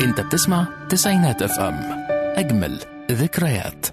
انت بتسمع تسعينات اف ام اجمل ذكريات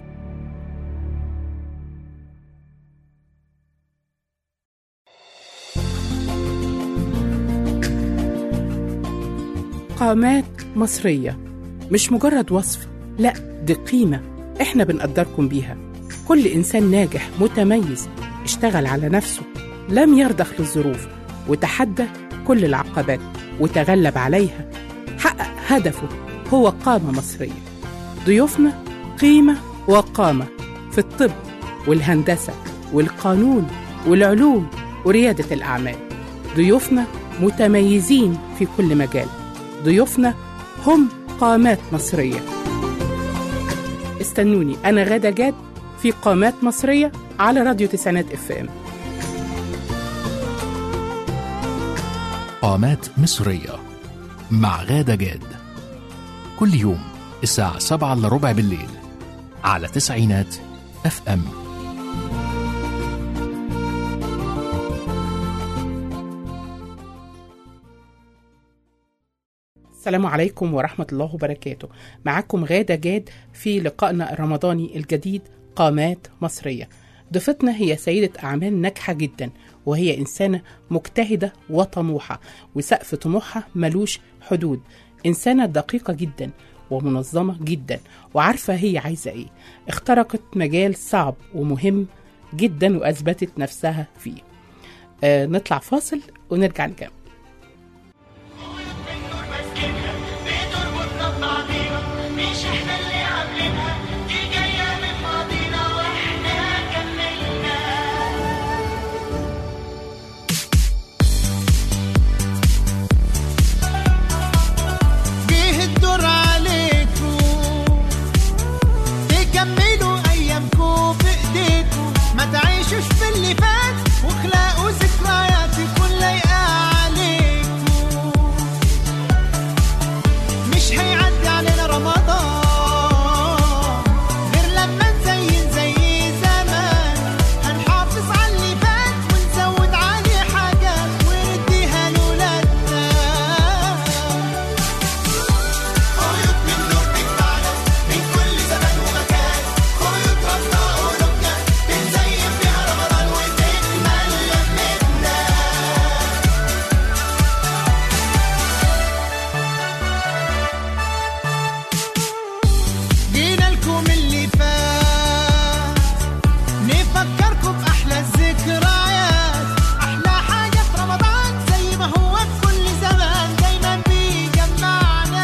قامات مصرية مش مجرد وصف لا دي قيمة احنا بنقدركم بيها كل إنسان ناجح متميز اشتغل على نفسه لم يرضخ للظروف وتحدى كل العقبات وتغلب عليها حقق هدفه هو قامة مصرية ضيوفنا قيمة وقامة في الطب والهندسة والقانون والعلوم وريادة الأعمال ضيوفنا متميزين في كل مجال ضيوفنا هم قامات مصرية استنوني أنا غادة جاد في قامات مصرية على راديو تسعينات اف ام قامات مصرية مع غادة جاد كل يوم الساعة سبعة إلا ربع بالليل على تسعينات اف ام السلام عليكم ورحمة الله وبركاته معكم غادة جاد في لقائنا الرمضاني الجديد قامات مصرية ضيفتنا هي سيدة أعمال ناجحة جدا وهي إنسانة مجتهدة وطموحة وسقف طموحها ملوش حدود إنسانة دقيقة جدا ومنظمة جدا وعارفة هي عايزة إيه اخترقت مجال صعب ومهم جدا وأثبتت نفسها فيه آه نطلع فاصل ونرجع نكمل النور ماسكينها بتربطنا ببعضينا مش احنا اللي عاملينها دي جاية من ماضينا واحنا كملنا جه الدور عليكم تكملوا ايامكم بايديكم ما تعيشوش في اللي فات واخلقوا ذكريات تكون لايقه عليكم مش هيعدي علينا رمضان غير لما نزين زي زمان هنحافظ على اللي فات ونزود عليه حاجات ونديها لولادنا خيوط من نور تجمعنا من كل زمان ومكان خيوط ربنا قلوبنا بنزين بيها رمضان وتكمل لمتنا جينا لكم اللي فات نفكركم بأحلى الذكريات أحلى حاجة في رمضان زي ما هو في كل زمان دايما بيجمعنا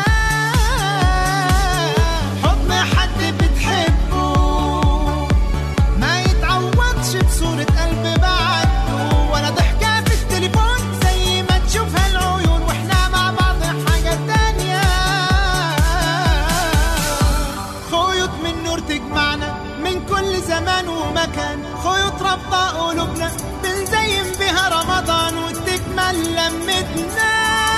حضن حد بتحبه ما يتعوضش بصورة قلب بعده ولا ضحكة في التليفون زي ما تشوفها العيون واحنا مع بعض حاجة تانية خيوط من نور تجمعنا من كل زمان ومكان خيوط رابطة قلوبنا بنزين بها رمضان وتكمل لمتنا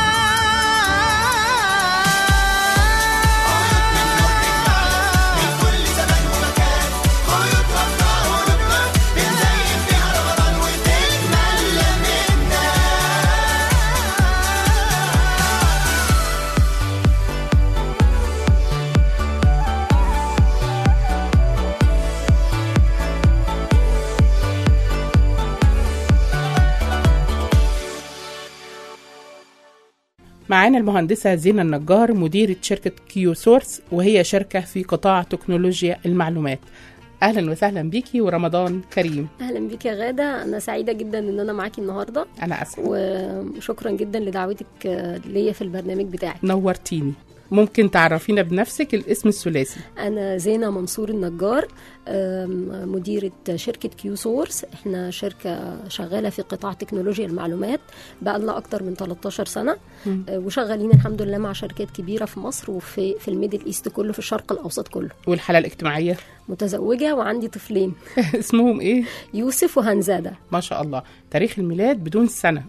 معانا المهندسة زينة النجار مديرة شركة كيو سورس وهي شركة في قطاع تكنولوجيا المعلومات أهلا وسهلا بيكي ورمضان كريم اهلا بيك يا غاده انا سعيده جدا ان انا معاكي النهارده أنا أسعد وشكرا جدا لدعوتك آه، ليا في البرنامج بتاعك نورتيني ممكن تعرفينا بنفسك الاسم الثلاثي انا زينه منصور النجار آم، مديره شركه كيو سورس احنا شركه شغاله في قطاع تكنولوجيا المعلومات بقى لنا اكتر من 13 سنه آه، وشغالين الحمد لله مع شركات كبيره في مصر وفي في الميدل ايست كله في الشرق الاوسط كله والحالة الاجتماعية متزوجه وعندي طفلين اسمهم إيه؟ يوسف وهنزاده ما شاء الله تاريخ الميلاد بدون سنة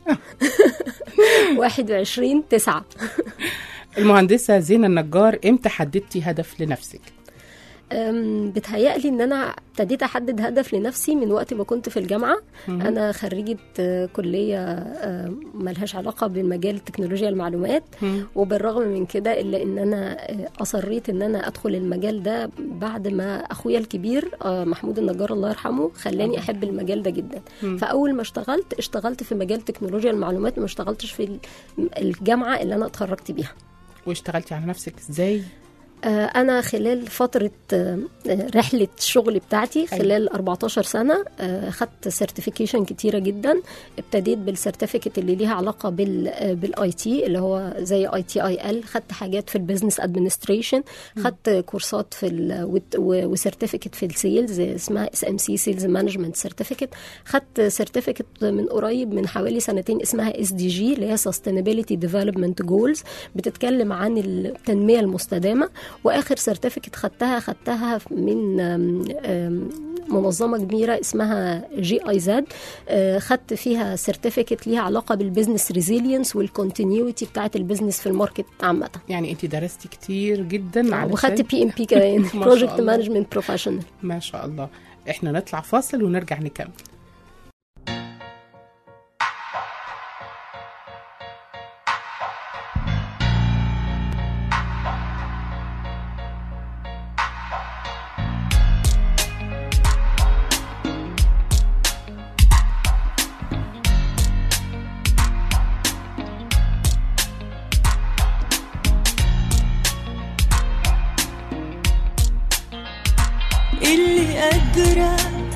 21 9 المهندسة زينة النجار إمتى حددتي هدف لنفسك؟ أم، بتهيألي ان انا ابتديت احدد هدف لنفسي من وقت ما كنت في الجامعه انا خريجه آه، كليه آه، ملهاش علاقه بمجال تكنولوجيا المعلومات مم. وبالرغم من كده الا ان انا آه، اصريت ان انا ادخل المجال ده بعد ما اخويا الكبير آه، محمود النجار الله يرحمه خلاني احب المجال ده جدا فاول ما اشتغلت اشتغلت في مجال تكنولوجيا المعلومات ما اشتغلتش في ال- الجامعه اللي انا اتخرجت بيها واشتغلتي على نفسك ازاي آه، أنا خلال فترة آه، آه، رحلة الشغل بتاعتي خلال 14 سنة آه، خدت سيرتيفيكيشن كتيرة جدا ابتديت بالسيرتيفيكت اللي ليها علاقة بال بالاي تي اللي هو زي اي تي اي ال خدت حاجات في البيزنس ادمنستريشن خدت كورسات في وسيرتيفيكت في السيلز اسمها اس ام سي سيلز مانجمنت سيرتيفيكت خدت سيرتيفيكت من قريب من حوالي سنتين اسمها اس دي جي اللي هي سستينابيلتي ديفلوبمنت جولز بتتكلم عن التنميه المستدامه واخر سيرتيفيكت خدتها خدتها من آم، آم، منظمه كبيره اسمها جي اي زد خدت فيها سيرتيفيكت ليها علاقه بالبزنس ريزيلينس والكونتينيوتي بتاعت البزنس في الماركت عامه يعني انت درستي كتير جدا علشان وخدت بي ام بي كمان ما شاء بروجكت الله. مانجمنت بروفيشنال ما شاء الله احنا نطلع فاصل ونرجع نكمل اللي قادرة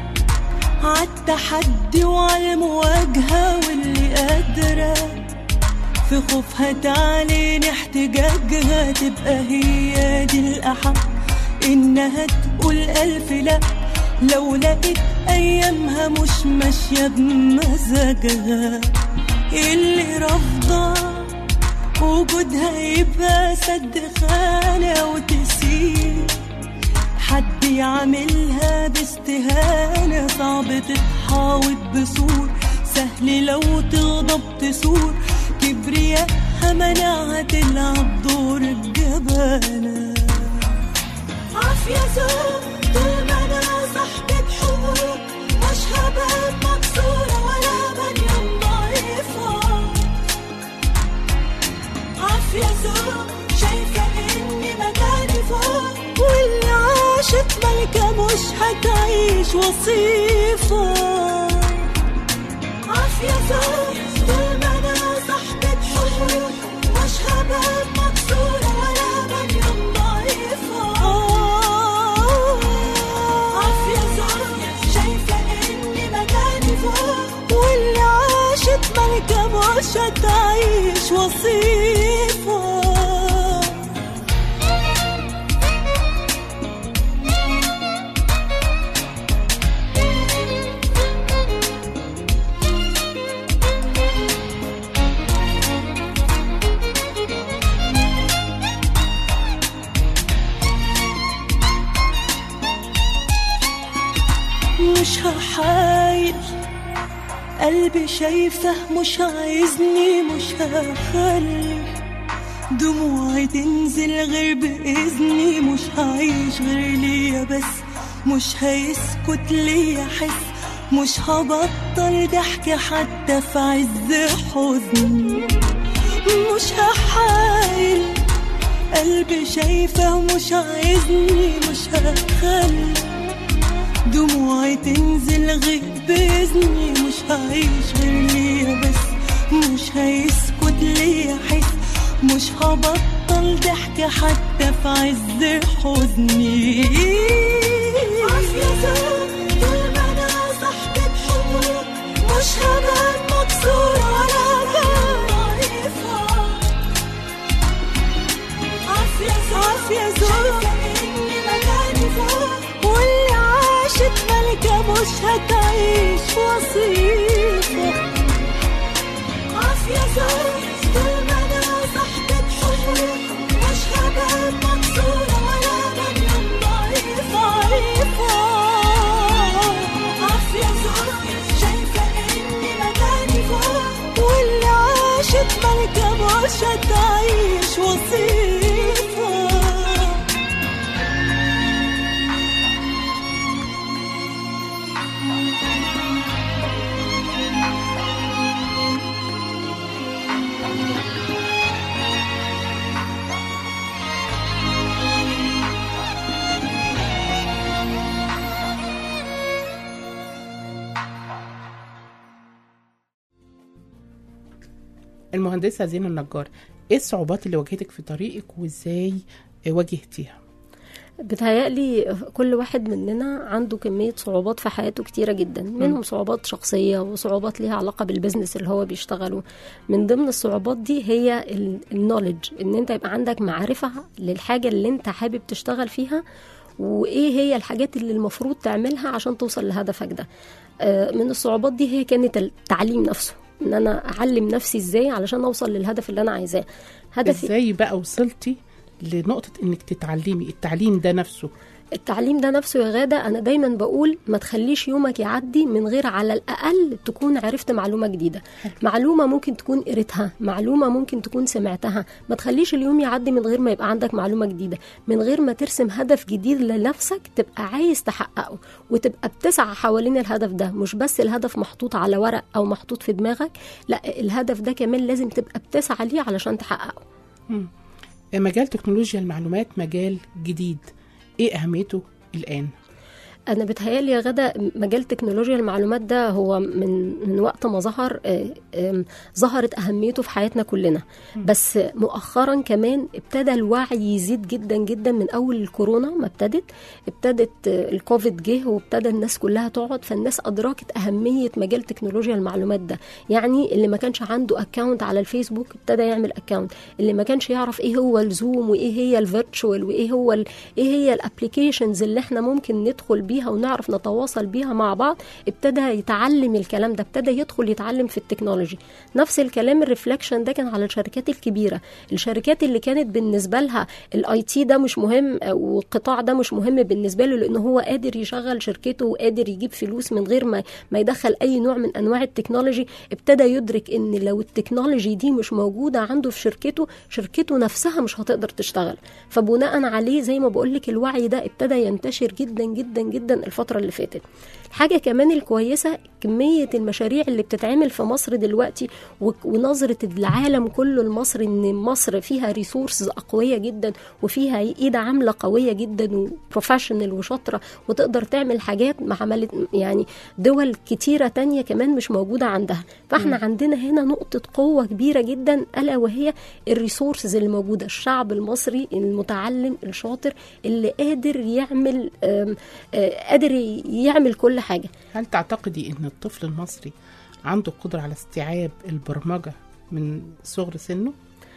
عالتحدي وعالمواجهة واللي قادرة في خوفها تعلن احتجاجها تبقى هي دي الأحق إنها تقول ألف لأ لو لقيت أيامها مش ماشية بمزاجها اللي رافضة وجودها يبقى سد خانة وتسيب حد يعملها باستهانة صعب تتحاوط بسور سهل لو تغضب تسور كبرياءها منعها تلعب دور الجبانة عافية زوج طول ما انا صاحبة حقوق مش هبقى مكسورة ولا بنيان ضعيفة عافية زوج شايفة اني مكاني فوق واللي عاشت ملكة مش هتعيش وصيفة عافية زوج طول ما انا صاحبة حقوق مش هبقى مكسورة ولا بنيان ضعيفة عافية زوج شايفة اني مكاني فوق واللي عاشت ملكة مش هتعيش وصيفة مش هحايل قلبي شايفه مش عايزني مش هخلي دموعي تنزل غير بإذني مش هعيش غير ليا بس مش هيسكت ليا حس مش هبطل ضحك حتى في عز حزني مش هحايل قلبي شايفه مش عايزني مش هخلي دموعي تنزل غير بإذني مش هعيش غير ليا بس مش هيسكت ليا حس مش هبطل ضحك حتى في عز حزني عافية زوج طول ما أنا صاحبة حقوق مش هبقى مكسورة ولا ضعيفة عافية زوج إني مكاني فوق واللي عاشت ملكة مش هتعيش وصيفة عافية زوج طول ما أنا صاحبة حقوق مش هبقى مكسورة ولا بنيان ضعيفة عافية زوج شايفة إني مكاني فوق واللي عاشت ملكة مش هتعيش وصيفة المهندسه زينه النجار ايه الصعوبات اللي واجهتك في طريقك وازاي واجهتيها بتهيألي كل واحد مننا عنده كمية صعوبات في حياته كتيرة جدا منهم صعوبات شخصية وصعوبات ليها علاقة بالبزنس اللي هو بيشتغله من ضمن الصعوبات دي هي النولج ان انت يبقى عندك معرفة للحاجة اللي انت حابب تشتغل فيها وايه هي الحاجات اللي المفروض تعملها عشان توصل لهدفك ده آه، من الصعوبات دي هي كانت التعليم نفسه ان انا اعلم نفسي ازاي علشان اوصل للهدف اللي انا عايزاه هدفي ازاي بقى وصلتي لنقطه انك تتعلمي التعليم ده نفسه التعليم ده نفسه يا غادة أنا دايما بقول ما تخليش يومك يعدي من غير على الأقل تكون عرفت معلومة جديدة معلومة ممكن تكون قريتها معلومة ممكن تكون سمعتها ما تخليش اليوم يعدي من غير ما يبقى عندك معلومة جديدة من غير ما ترسم هدف جديد لنفسك تبقى عايز تحققه وتبقى بتسعى حوالين الهدف ده مش بس الهدف محطوط على ورق أو محطوط في دماغك لا الهدف ده كمان لازم تبقى بتسعى ليه علشان تحققه مجال تكنولوجيا المعلومات مجال جديد ايه اهميته الان انا بتهيالي يا غدا مجال تكنولوجيا المعلومات ده هو من من وقت ما ظهر آه، آم، ظهرت اهميته في حياتنا كلنا بس مؤخرا كمان ابتدى الوعي يزيد جدا جدا من اول الكورونا ما ابتدت ابتدت آه، الكوفيد جه وابتدى الناس كلها تقعد فالناس ادركت اهميه مجال تكنولوجيا المعلومات ده يعني اللي ما كانش عنده اكونت على الفيسبوك ابتدى يعمل اكونت اللي ما كانش يعرف ايه هو الزوم وايه هي الفيرتشوال وايه هو ال- ايه هي الابلكيشنز اللي احنا ممكن ندخل بيها ونعرف نتواصل بيها مع بعض ابتدى يتعلم الكلام ده ابتدى يدخل يتعلم في التكنولوجي نفس الكلام الريفلكشن ده كان على الشركات الكبيره الشركات اللي كانت بالنسبه لها الاي تي ده مش مهم والقطاع ده مش مهم بالنسبه له لان هو قادر يشغل شركته وقادر يجيب فلوس من غير ما ما يدخل اي نوع من انواع التكنولوجي ابتدى يدرك ان لو التكنولوجي دي مش موجوده عنده في شركته شركته نفسها مش هتقدر تشتغل فبناء عليه زي ما بقول لك الوعي ده ابتدى ينتشر جدا جدا جدا الفتره اللي فاتت الحاجه كمان الكويسه كميه المشاريع اللي بتتعمل في مصر دلوقتي و- ونظره العالم كله لمصر ان مصر فيها ريسورسز قويه جدا وفيها ايد عامله قويه جدا وبروفيشنال وشاطره وتقدر تعمل حاجات ما عملت يعني دول كتيره تانية كمان مش موجوده عندها فاحنا عندنا هنا نقطه قوه كبيره جدا الا وهي الريسورسز اللي موجوده الشعب المصري المتعلم الشاطر اللي قادر يعمل آم، آه، قادر يعمل كل حاجه هل تعتقدي ان الطفل المصري عنده قدره على استيعاب البرمجه من صغر سنه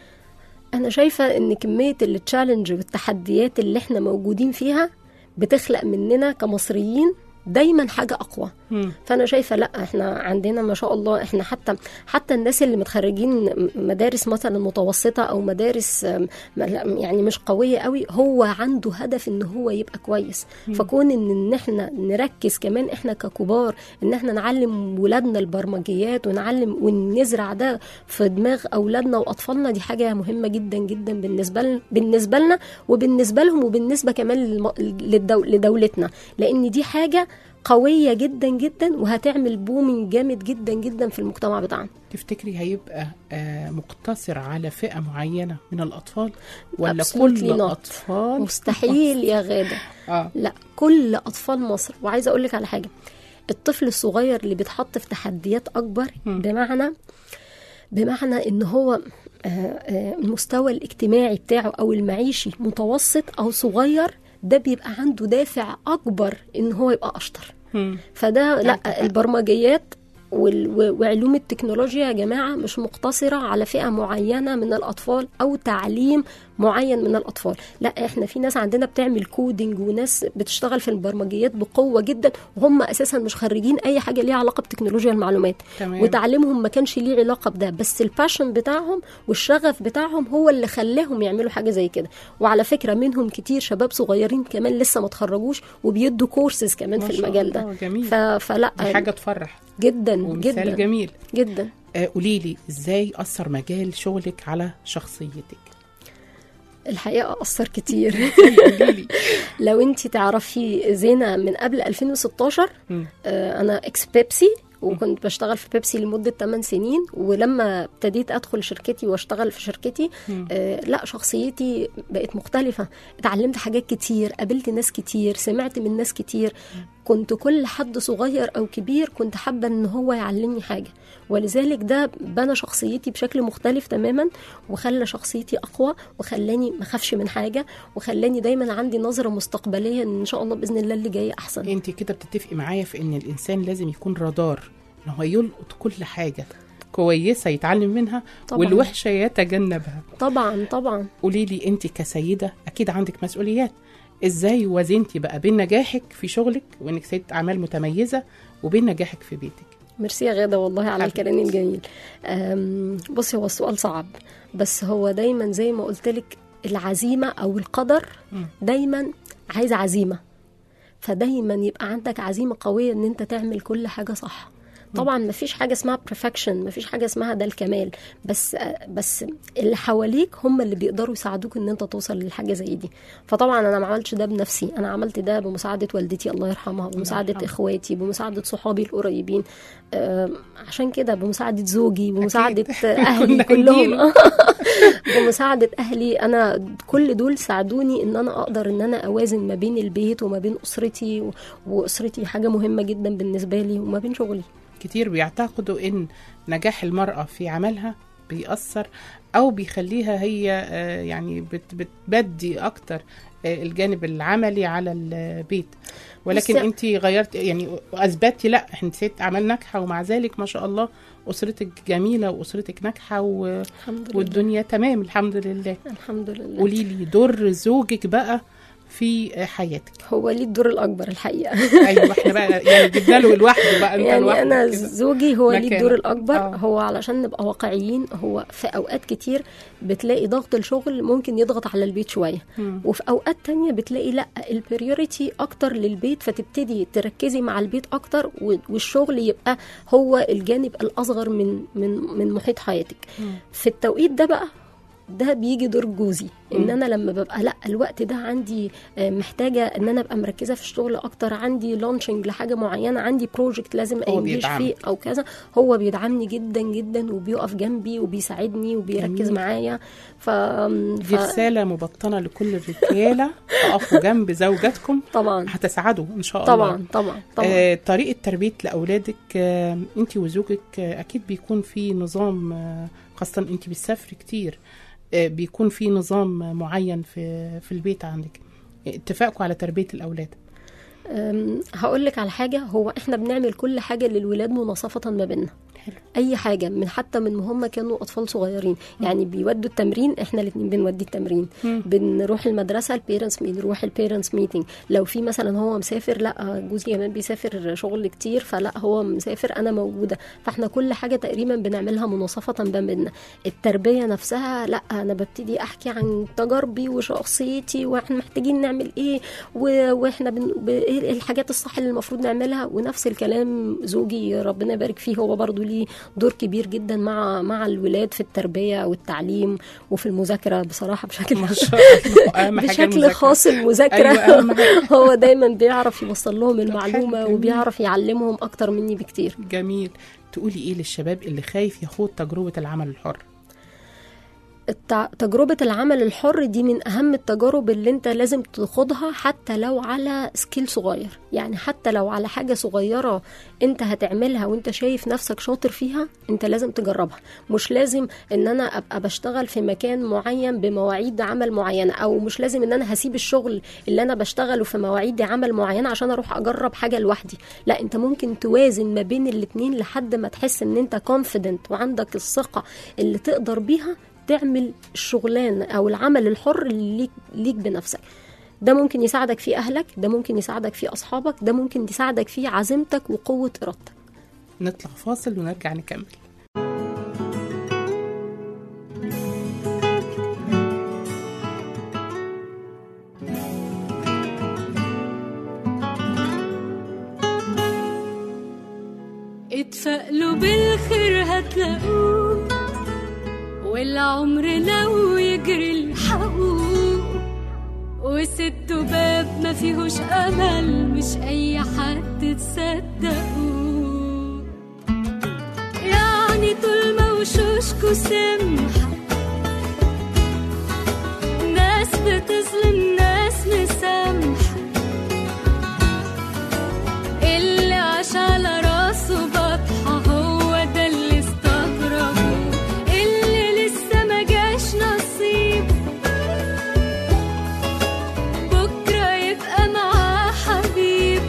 انا شايفه ان كميه التشالنج والتحديات اللي احنا موجودين فيها بتخلق مننا كمصريين دايما حاجه اقوى مم. فانا شايفه لا احنا عندنا ما شاء الله احنا حتى حتى الناس اللي متخرجين مدارس مثلا متوسطه او مدارس آم، ما- لا، يعني مش قويه قوي هو عنده هدف ان هو يبقى كويس فكون ان ان احنا نركز كمان احنا ككبار ان احنا نعلم ولادنا البرمجيات ونعلم ونزرع ده في دماغ اولادنا واطفالنا دي حاجه مهمه جدا جدا بالنسبه لنا بالنسبه لنا وبالنسبه لهم وبالنسبه كمان للم- للدو لدولتنا لان دي حاجه قويه جدا جدا وهتعمل بومينج جامد جدا جدا في المجتمع بتاعنا تفتكري هيبقى آه مقتصر على فئه معينه من الاطفال ولا Absolutely كل not. اطفال مستحيل يا غاده اه لا كل اطفال مصر وعايزه اقول لك على حاجه الطفل الصغير اللي بيتحط في تحديات اكبر بمعنى بمعنى ان هو آه، آه، المستوى الاجتماعي بتاعه او المعيشي متوسط او صغير ده بيبقى عنده دافع اكبر ان هو يبقى اشطر مم. فده لا البرمجيات وال- و- وعلوم التكنولوجيا يا جماعة مش مقتصرة على فئة معينة من الأطفال أو تعليم معين من الأطفال لا إحنا في ناس عندنا بتعمل كودينج وناس بتشتغل في البرمجيات بقوة جدا وهم أساسا مش خريجين أي حاجة ليها علاقة بتكنولوجيا المعلومات تمام. وتعليمهم ما كانش ليه علاقة بده بس الباشن بتاعهم والشغف بتاعهم هو اللي خلاهم يعملوا حاجة زي كده وعلى فكرة منهم كتير شباب صغيرين كمان لسه ما اتخرجوش وبيدوا كورسز كمان ما في شاء المجال الله، ده جميل. ف... فلا دي حاجه تفرح جدا ومثال جدا جميل جدا آه قولي لي ازاي اثر مجال شغلك على شخصيتك الحقيقه اثر كتير قولي لي لو انت تعرفي زينه من قبل 2016 مم. آه، انا اكس بيبسي وكنت بشتغل في بيبسي لمده 8 سنين ولما ابتديت ادخل شركتي واشتغل في شركتي آه لا شخصيتي بقت مختلفه اتعلمت حاجات كتير قابلت ناس كتير سمعت من ناس كتير كنت كل حد صغير او كبير كنت حابه ان هو يعلمني حاجه ولذلك ده بنى شخصيتي بشكل مختلف تماما وخلى شخصيتي اقوى وخلاني ما اخافش من حاجه وخلاني دايما عندي نظره مستقبليه ان شاء الله باذن الله اللي جاي احسن انت كده بتتفقي معايا في ان الانسان لازم يكون رادار ان هو يلقط كل حاجه كويسه يتعلم منها طبعاً. والوحشه يتجنبها طبعا طبعا قولي لي انت كسيده اكيد عندك مسؤوليات ازاي وازنتي بقى بين نجاحك في شغلك وانك سيده اعمال متميزه وبين نجاحك في بيتك ميرسي يا غاده والله على حبيبتي. الكلام الجميل أم، بصي هو السؤال صعب بس هو دايما زي ما قلت لك العزيمه او القدر مم. دايما عايز عزيمه فدايما يبقى عندك عزيمه قويه ان انت تعمل كل حاجه صح طبعا مفيش حاجه اسمها perfection مفيش حاجه اسمها ده الكمال بس بس اللي حواليك هم اللي بيقدروا يساعدوك ان انت توصل لحاجه زي دي فطبعا انا ما عملتش ده بنفسي انا عملت ده بمساعده والدتي الله يرحمها بمساعده يرحمها. اخواتي بمساعده صحابي القريبين آم، عشان كده بمساعده زوجي بمساعده اهلي كنا كلهم هنجيله. بمساعده اهلي انا كل دول ساعدوني ان انا اقدر ان انا اوازن ما بين البيت وما بين اسرتي و- واسرتي حاجه مهمه جدا بالنسبه لي وما بين شغلي كتير بيعتقدوا ان نجاح المرأة في عملها بيأثر او بيخليها هي آه، يعني بت- بتبدي اكتر آه، الجانب العملي على البيت ولكن بس- انت غيرت يعني اثبتي لا انت ست اعمال ناجحه ومع ذلك ما شاء الله اسرتك جميله واسرتك ناجحه و... الحمد لله والدنيا تمام الحمد لله الحمد لله قولي لي دور زوجك بقى في حياتك هو ليه الدور الاكبر الحقيقه ايوه احنا بقى يعني جبنا له لوحده بقى انت يعني لوحدك انا كده. زوجي هو ليه مكانك. الدور الاكبر آه. هو علشان نبقى واقعيين هو في اوقات كتير بتلاقي ضغط الشغل ممكن يضغط على البيت شويه مم. وفي اوقات تانية بتلاقي لا البريوريتي اكتر للبيت فتبتدي تركزي مع البيت اكتر و- والشغل يبقى هو الجانب الاصغر من من من محيط حياتك مم. في التوقيت ده بقى ده بيجي دور جوزي ان مم. انا لما ببقى لا الوقت ده عندي آه، محتاجه ان انا ابقى مركزه في الشغل اكتر عندي لانشنج لحاجه معينه عندي بروجكت لازم هو انجيش بيدعمك. فيه او كذا هو بيدعمني جدا جدا وبيقف جنبي وبيساعدني وبيركز جميل. معايا ف... دي ف... رسالة مبطنة لكل الرجالة تقفوا جنب زوجاتكم طبعا هتسعدوا إن شاء الله طبعا طبعا طبعا آه طريقة تربية لأولادك آه أنت وزوجك آه أكيد بيكون في نظام آه خاصة أنت بتسافري كتير آه بيكون في نظام معين في في البيت عندك اتفاقكم على تربية الأولاد هقول لك على حاجه هو احنا بنعمل كل حاجه للولاد مناصفه ما بيننا حلو. اي حاجه من حتى من ما هم كانوا اطفال صغيرين يعني بيودوا التمرين احنا الاثنين بنودي التمرين مم. بنروح المدرسه البيرنتس بنروح البيرنتس ميتنج لو في مثلا هو مسافر لا جوزي كمان بيسافر شغل كتير فلا هو مسافر انا موجوده فاحنا كل حاجه تقريبا بنعملها مناصفه ما بيننا التربيه نفسها لا انا ببتدي احكي عن تجاربي وشخصيتي واحنا محتاجين نعمل ايه و- واحنا بن... ب- ايه الحاجات الصح اللي المفروض نعملها ونفس الكلام زوجي ربنا يبارك فيه هو برضو ليه دور كبير جدا مع مع الولاد في التربيه والتعليم وفي المذاكره بصراحه بشكل ما شاء الله أهم حاجة بشكل المذاكرة. خاص المذاكره أيوة أهم حاجة. هو دايما بيعرف يوصل لهم المعلومه حلو، جميل. وبيعرف يعلمهم اكتر مني بكتير جميل تقولي إيه للشباب اللي خايف يخوض تجربة العمل الحر التع... تجربة العمل الحر دي من أهم التجارب اللي أنت لازم تاخدها حتى لو على سكيل صغير يعني حتى لو على حاجة صغيرة أنت هتعملها وأنت شايف نفسك شاطر فيها أنت لازم تجربها مش لازم أن أنا أبقى بشتغل في مكان معين بمواعيد عمل معينة أو مش لازم أن أنا هسيب الشغل اللي أنا بشتغله في مواعيد عمل معينة عشان أروح أجرب حاجة لوحدي لا أنت ممكن توازن ما بين الاتنين لحد ما تحس أن أنت confident وعندك الثقة اللي تقدر بيها تعمل الشغلان او العمل الحر اللي ليك, ليك بنفسك ده ممكن يساعدك في اهلك ده ممكن يساعدك في اصحابك ده ممكن يساعدك في عزيمتك وقوه ارادتك نطلع فاصل ونرجع نكمل اتفائلوا بالخير هتلاقوه والعمر لو يجري الحقوه وست باب ما فيهوش امل مش اي حد تصدقوه وشوشكوا سمحة ناس بتظلم ناس مسامحة اللي عاش على راسه بطحة هو ده اللي استغربه اللي لسه ما جاش نصيب بكرة يبقى معاه حبيب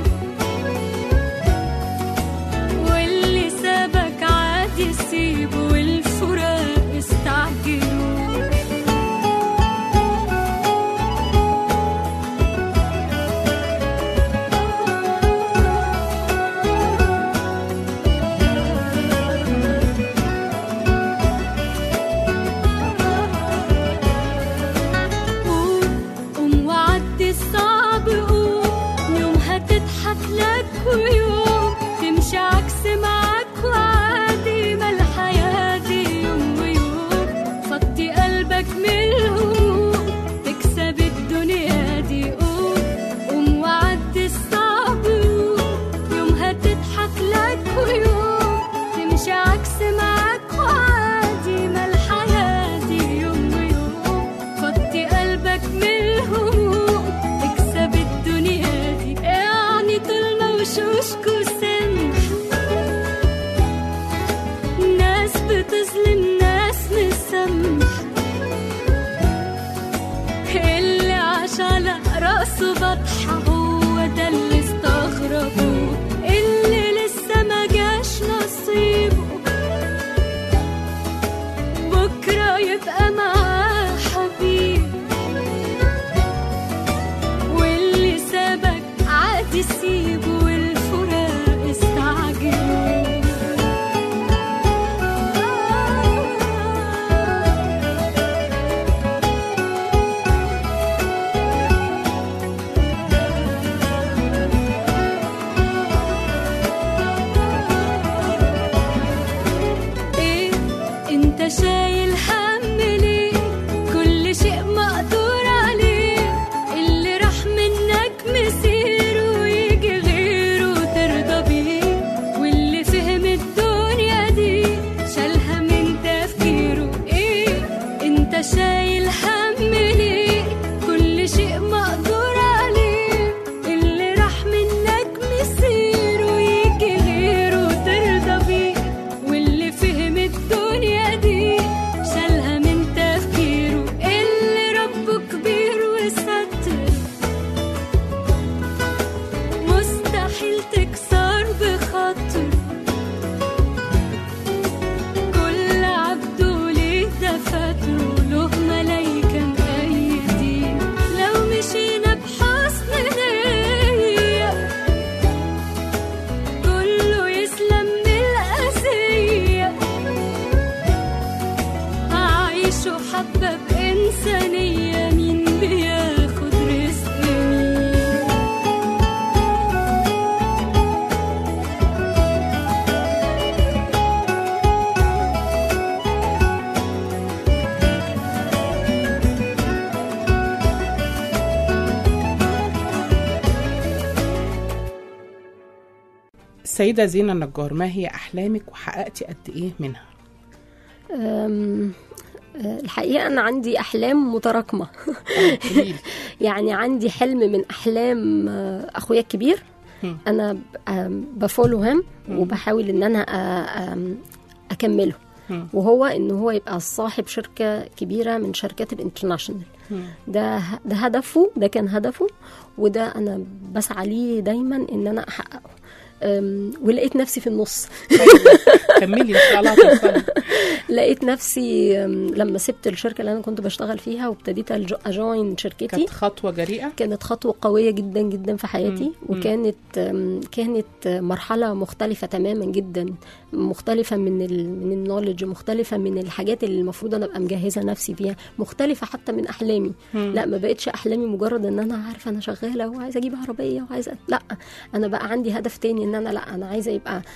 واللي سابك عادي سيبه والفراق استعجلوا قوم قوم وعدي الصعب قوم يوم هتضحك لك ويوم تمشي عكس معاك وعادي ما الحياة دي يوم ويوم فضي قلبك من الهموم تكسب الدنيا دي قوم قوم وعدي الصعب قوم يوم هتضحك لك ويوم تمشي عكس معاك وعادي ما الحياة دي يوم ويوم فضي قلبك من الهموم تكسب الدنيا دي يعني طلنا وشوشكوا سمح ناس بتظلم ناس مسامح اللي عاش على راسه بطحة هو ده اللي استغربه اللي لسه ما جاش نصيبه بكرة يبقى معاه حبيب واللي سابك عادي سيبه والفراق استعجلوا ايه انت شايل هم ليه كل شيء مقدور عليه اللي راح منك مسيره ويجي غيره ترضى بيه واللي فهم الدنيا دي شالها من تفكيره ايه انت شايل هم ليه كل شيء مقدور عليه اللي راح منك مسيره ويجي غيره ترضى بيه واللي فهم الدنيا دي شالها من تفكيره اللي ربه كبير وستر مستحيل تكسر بخاطر كل عبده ليه دفاتره له ملايكة مأيدين لو مشينا بحسن نية كله يسلم من الأذية أعيشه حبة بإنسانية مين بياخد رزق مين السيدة زينة النجار ما هي أحلامك وحققتي قد إيه منها؟ أم، أه، الحقيقة أنا عندي أحلام متراكمة قوليلي. يعني عندي حلم من أحلام أه، أخويا الكبير مم. أنا ب- أم، بفولو هم وبحاول إن أنا أ- أم، أكمله مم. وهو إن هو يبقى صاحب شركة كبيرة من شركات الانترناشونال مم. ده ده هدفه ده كان هدفه وده أنا بسعى ليه دايما إن أنا أحققه أم، ولقيت نفسي في النص كملي إن شاء الله هتوصلي لقيت نفسي أم، لما سبت الشركه اللي انا كنت بشتغل فيها وابتديت ألج- اجوين شركتي كانت خطوة جريئة كانت خطوة قوية جدا جدا في حياتي مم. وكانت أم، كانت مرحلة مختلفة تماما جدا مختلفة من ال من النولج مختلفة من الحاجات اللي المفروض انا ابقى مجهزة نفسي فيها مختلفة حتى من احلامي مم. لا ما بقتش احلامي مجرد ان انا عارفة انا شغالة وعايزة اجيب عربية وعايزة لا انا بقى عندي هدف تاني ان انا لا انا عايزة يبقى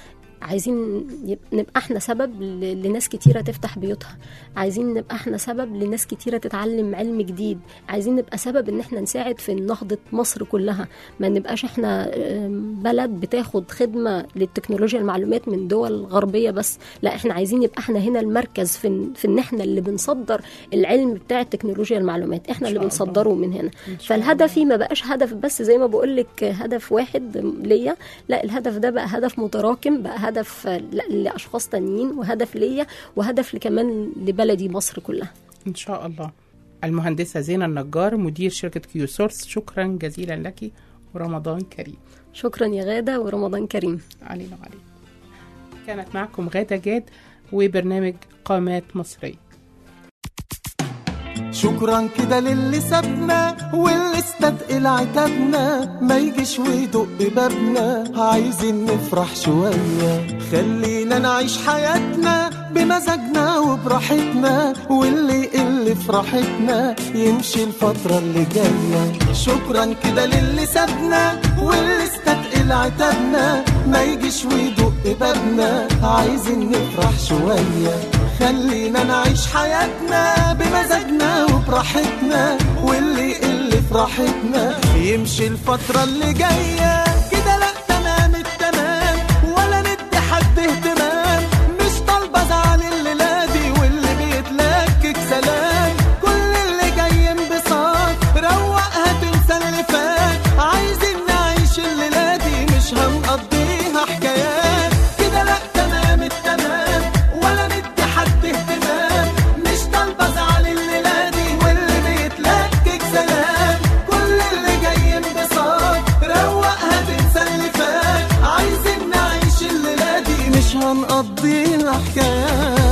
عايزين يب- نبقى احنا سبب ل- لناس كتيره تفتح بيوتها عايزين نبقى احنا سبب لناس كتيره تتعلم علم جديد عايزين نبقى سبب ان احنا نساعد في نهضه مصر كلها ما نبقاش احنا آم، بلد بتاخد خدمه للتكنولوجيا المعلومات من دول غربيه بس لا احنا عايزين يبقى احنا هنا المركز في ان- في ان احنا اللي بنصدر العلم بتاع التكنولوجيا المعلومات احنا اللي شاء الله. بنصدره من هنا فالهدفي ما بقاش هدف بس زي ما بقول لك هدف واحد ليا لا الهدف ده بقى هدف متراكم بقى هدف ل- لاشخاص تانيين وهدف ليا وهدف كمان لبلدي مصر كلها إن شاء الله المهندسة زينة النجار مدير شركة كيو سورس شكرا جزيلا لك ورمضان كريم شكرا يا غاده ورمضان كريم علينا وعليك كانت معكم غادة جاد وبرنامج قامات مصرية شكرا كده للي سابنا واللي استثقل عتابنا ما يجيش ويدق بابنا عايزين نفرح شوية خلينا نعيش حياتنا بمزاجنا وبراحتنا واللي يقل فرحتنا يمشي الفترة اللي جاية شكرا كده للي سابنا واللي استثقل عتابنا ما يجيش ويدق بابنا عايزين نفرح شوية خلينا نعيش حياتنا بمزاجنا وبراحتنا واللي يقل فرحتنا يمشي الفترة اللي جاية كده لا تمام التمام ولا ندي حد اهتمام مش طالبة زعل الليلة دي واللي بيتلكك سلام كل اللي جاي انبساط روقها تنسى اللي فات عايزين نعيش الليلة دي مش هنقضيها حكايات كده لا تمام التمام ولا ندي حد اهتمام مش طالبة زعل الليلة دي واللي بيتلكك سلام كل اللي جاي انبساط روقها تنسى اللي فات عايزين نعيش الليلة دي مش هنقضيها حكايات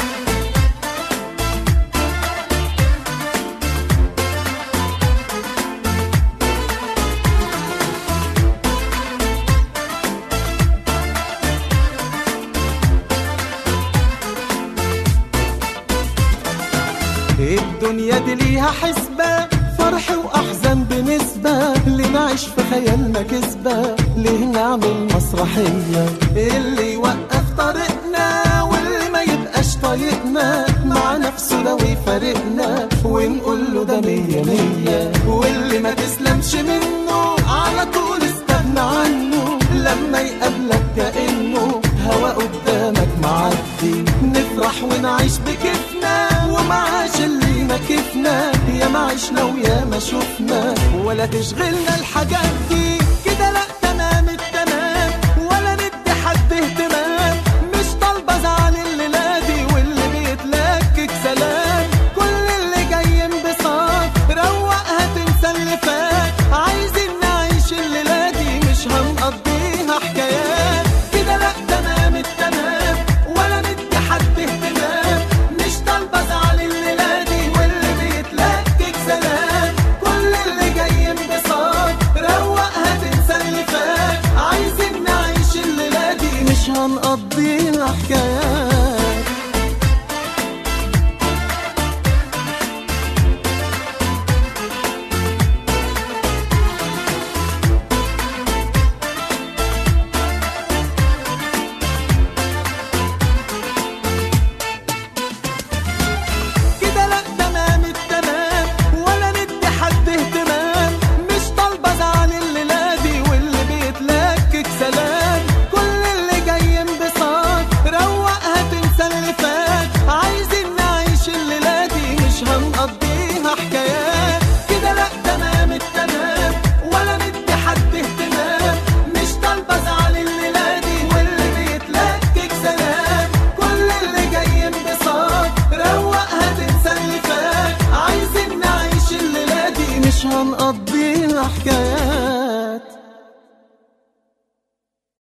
الدنيا دي ليها حسبة فرح وأحزان بنسبة اللي نعيش في خيالنا كسبة ليه نعمل مسرحية اللي يوقف طريقنا واللي ما يبقاش طايقنا مع نفسه لو يفارقنا ونقول له ده مية مية واللي ما تسلمش منه على طول استغنى عنه لما يقابلك كأنه هوا قدامك معدي نفرح ونعيش بكيفنا ومعاش اللي ما كيفنا يا ما عشنا ويا ما شفنا ولا تشغلنا الحاجات دي كده لا تمام التمام ولا ندي حد اهتمام مش طالبة زعل الليلة دي واللي بيتلكك سلام كل اللي جاي انبساط روقها تنسى اللي فات عايزين نعيش الليلة دي مش هنقضيها حكايات كده لا تمام التمام ولا ندي حد اهتمام مش طالبة زعل الليلة دي واللي بيتلكك سلام كل اللي جاي انبساط روقها تنسى اللي فات عايزين نعيش الليلة دي مش هنقضيها حكايات كده لا تمام التمام ولا ندي حد اهتمام مش طالبة زعل الليلة دي واللي بيتلكك سلام كل اللي جاي انبساط روقها تنسى اللي فات عايزين نعيش الليلة دي مش هنقضيها حكايات كده لا تمام التمام ولا ندي حد اهتمام مش طالبة زعل الليلة دي واللي بيتلكك سلام كل اللي جاي انبساط روقها تنسى اللي فات عايزين نعيش الليلة دي مش هنقضيها حكايات